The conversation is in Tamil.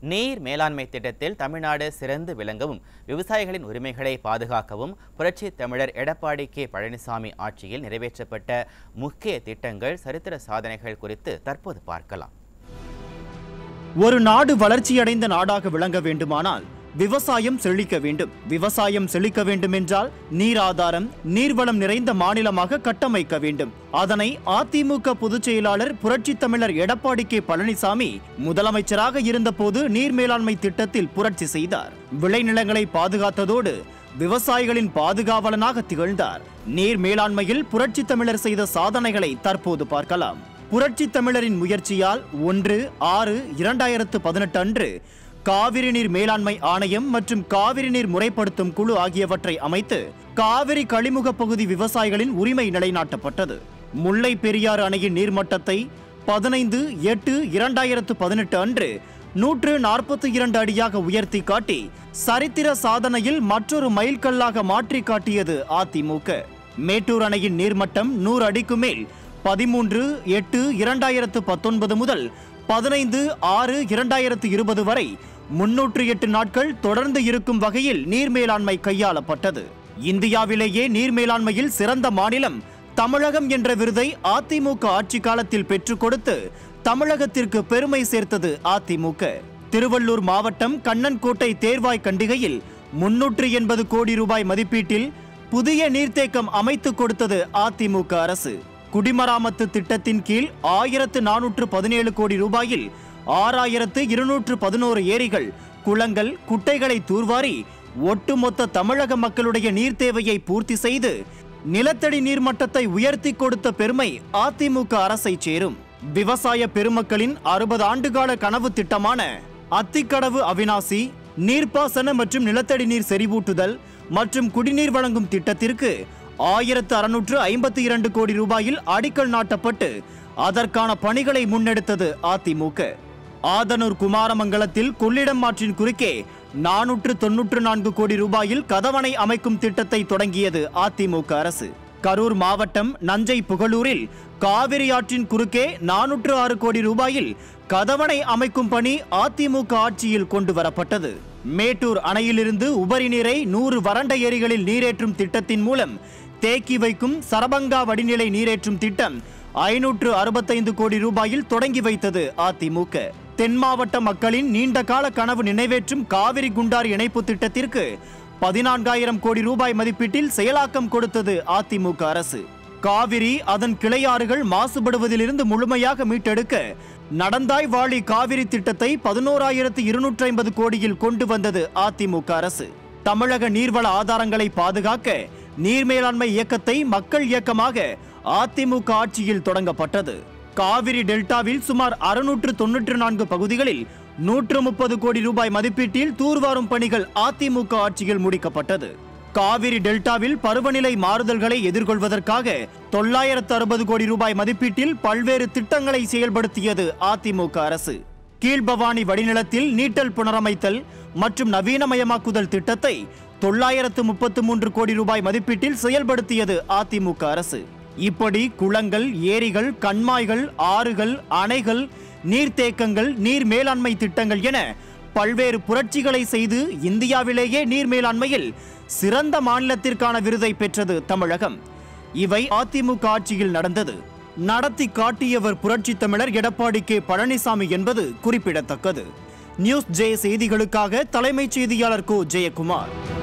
நீர் மேலாண்மை திட்டத்தில் தமிழ்நாடு சிறந்து விளங்கவும் விவசாயிகளின் உரிமைகளை பாதுகாக்கவும் புரட்சி தமிழர் எடப்பாடி கே பழனிசாமி ஆட்சியில் நிறைவேற்றப்பட்ட முக்கிய திட்டங்கள் சரித்திர சாதனைகள் குறித்து தற்போது பார்க்கலாம் ஒரு நாடு வளர்ச்சியடைந்த நாடாக விளங்க வேண்டுமானால் விவசாயம் செழிக்க வேண்டும் விவசாயம் செழிக்க வேண்டும் என்றால் நீர் ஆதாரம் நீர்வளம் நிறைந்த மாநிலமாக கட்டமைக்க வேண்டும் அதனை அதிமுக பொதுச் செயலாளர் புரட்சித் தமிழர் எடப்பாடி கே பழனிசாமி முதலமைச்சராக இருந்தபோது நீர் மேலாண்மை திட்டத்தில் புரட்சி செய்தார் விளைநிலங்களை பாதுகாத்ததோடு விவசாயிகளின் பாதுகாவலனாக திகழ்ந்தார் நீர் மேலாண்மையில் புரட்சித் தமிழர் செய்த சாதனைகளை தற்போது பார்க்கலாம் புரட்சி தமிழரின் முயற்சியால் ஒன்று ஆறு இரண்டாயிரத்து பதினெட்டு அன்று காவிரி நீர் மேலாண்மை ஆணையம் மற்றும் காவிரி நீர் முறைப்படுத்தும் குழு ஆகியவற்றை அமைத்து காவிரி கழிமுக பகுதி விவசாயிகளின் உரிமை நிலைநாட்டப்பட்டது முல்லை பெரியாறு அணையின் நீர்மட்டத்தை பதினைந்து எட்டு இரண்டாயிரத்து பதினெட்டு அன்று நூற்று நாற்பத்தி இரண்டு அடியாக உயர்த்தி காட்டி சரித்திர சாதனையில் மற்றொரு மைல்கல்லாக மாற்றி காட்டியது அதிமுக மேட்டூர் அணையின் நீர்மட்டம் நூறு அடிக்கு மேல் பதிமூன்று எட்டு இரண்டாயிரத்து பத்தொன்பது முதல் பதினைந்து ஆறு இரண்டாயிரத்து இருபது வரை முன்னூற்று எட்டு நாட்கள் தொடர்ந்து இருக்கும் வகையில் நீர் மேலாண்மை கையாளப்பட்டது இந்தியாவிலேயே நீர் மேலாண்மையில் சிறந்த மாநிலம் தமிழகம் என்ற விருதை அதிமுக ஆட்சி காலத்தில் பெற்றுக் கொடுத்து தமிழகத்திற்கு பெருமை சேர்த்தது அதிமுக திருவள்ளூர் மாவட்டம் கண்ணன்கோட்டை தேர்வாய் கண்டிகையில் முன்னூற்று எண்பது கோடி ரூபாய் மதிப்பீட்டில் புதிய நீர்த்தேக்கம் அமைத்துக் கொடுத்தது அதிமுக அரசு குடிமராமத்து திட்டத்தின் கீழ் ஆயிரத்து நானூற்று பதினேழு கோடி ரூபாயில் ஆறாயிரத்து இருநூற்று பதினோரு ஏரிகள் குளங்கள் குட்டைகளை தூர்வாரி ஒட்டுமொத்த தமிழக மக்களுடைய நீர் தேவையை பூர்த்தி செய்து நிலத்தடி நீர்மட்டத்தை உயர்த்தி கொடுத்த பெருமை அதிமுக அரசை சேரும் விவசாய பெருமக்களின் அறுபது ஆண்டுகால கனவு திட்டமான அத்திக்கடவு அவினாசி நீர்ப்பாசன மற்றும் நிலத்தடி நீர் செறிவூட்டுதல் மற்றும் குடிநீர் வழங்கும் திட்டத்திற்கு ஆயிரத்து அறுநூற்று ஐம்பத்தி இரண்டு கோடி ரூபாயில் அடிக்கல் நாட்டப்பட்டு அதற்கான பணிகளை முன்னெடுத்தது அதிமுக ஆதனூர் குமாரமங்கலத்தில் கொள்ளிடம் ஆற்றின் குறுக்கே நானூற்று தொன்னூற்று நான்கு கோடி ரூபாயில் கதவணை அமைக்கும் திட்டத்தை தொடங்கியது அதிமுக அரசு கரூர் மாவட்டம் நஞ்சை புகழூரில் காவிரி ஆற்றின் குறுக்கே நானூற்று ஆறு கோடி ரூபாயில் கதவணை அமைக்கும் பணி அதிமுக ஆட்சியில் கொண்டு வரப்பட்டது மேட்டூர் அணையிலிருந்து உபரி நீரை நூறு வறண்ட ஏரிகளில் நீரேற்றும் திட்டத்தின் மூலம் தேக்கி வைக்கும் சரபங்கா வடிநிலை நீரேற்றும் திட்டம் ஐநூற்று அறுபத்தைந்து கோடி ரூபாயில் தொடங்கி வைத்தது அதிமுக தென் மாவட்ட மக்களின் நீண்ட கால கனவு நிறைவேற்றும் காவிரி குண்டார் இணைப்பு திட்டத்திற்கு பதினான்காயிரம் கோடி ரூபாய் மதிப்பீட்டில் செயலாக்கம் கொடுத்தது அதிமுக அரசு காவிரி அதன் கிளையாறுகள் மாசுபடுவதிலிருந்து முழுமையாக மீட்டெடுக்க நடந்தாய் வாழி காவிரி திட்டத்தை பதினோராயிரத்து இருநூற்றி ஐம்பது கோடியில் கொண்டு வந்தது அதிமுக அரசு தமிழக நீர்வள ஆதாரங்களை பாதுகாக்க நீர் மேலாண்மை இயக்கத்தை மக்கள் இயக்கமாக அதிமுக ஆட்சியில் தொடங்கப்பட்டது காவிரி டெல்டாவில் சுமார் அறுநூற்று தொன்னூற்று நான்கு பகுதிகளில் நூற்று முப்பது கோடி ரூபாய் மதிப்பீட்டில் தூர்வாரும் பணிகள் அதிமுக ஆட்சியில் முடிக்கப்பட்டது காவிரி டெல்டாவில் பருவநிலை மாறுதல்களை எதிர்கொள்வதற்காக தொள்ளாயிரத்து அறுபது கோடி ரூபாய் மதிப்பீட்டில் பல்வேறு திட்டங்களை செயல்படுத்தியது அதிமுக அரசு கீழ்பவானி வடிநிலத்தில் நீட்டல் புனரமைத்தல் மற்றும் நவீனமயமாக்குதல் திட்டத்தை தொள்ளாயிரத்து முப்பத்து மூன்று கோடி ரூபாய் மதிப்பீட்டில் செயல்படுத்தியது அதிமுக அரசு இப்படி குளங்கள் ஏரிகள் கண்மாய்கள் ஆறுகள் அணைகள் நீர்த்தேக்கங்கள் நீர் மேலாண்மை திட்டங்கள் என பல்வேறு புரட்சிகளை செய்து இந்தியாவிலேயே நீர் மேலாண்மையில் சிறந்த மாநிலத்திற்கான விருதை பெற்றது தமிழகம் இவை அதிமுக ஆட்சியில் நடந்தது நடத்தி காட்டியவர் புரட்சி தமிழர் எடப்பாடி கே பழனிசாமி என்பது குறிப்பிடத்தக்கது நியூஸ் ஜே செய்திகளுக்காக தலைமைச் செய்தியாளர் கோ ஜெயக்குமார்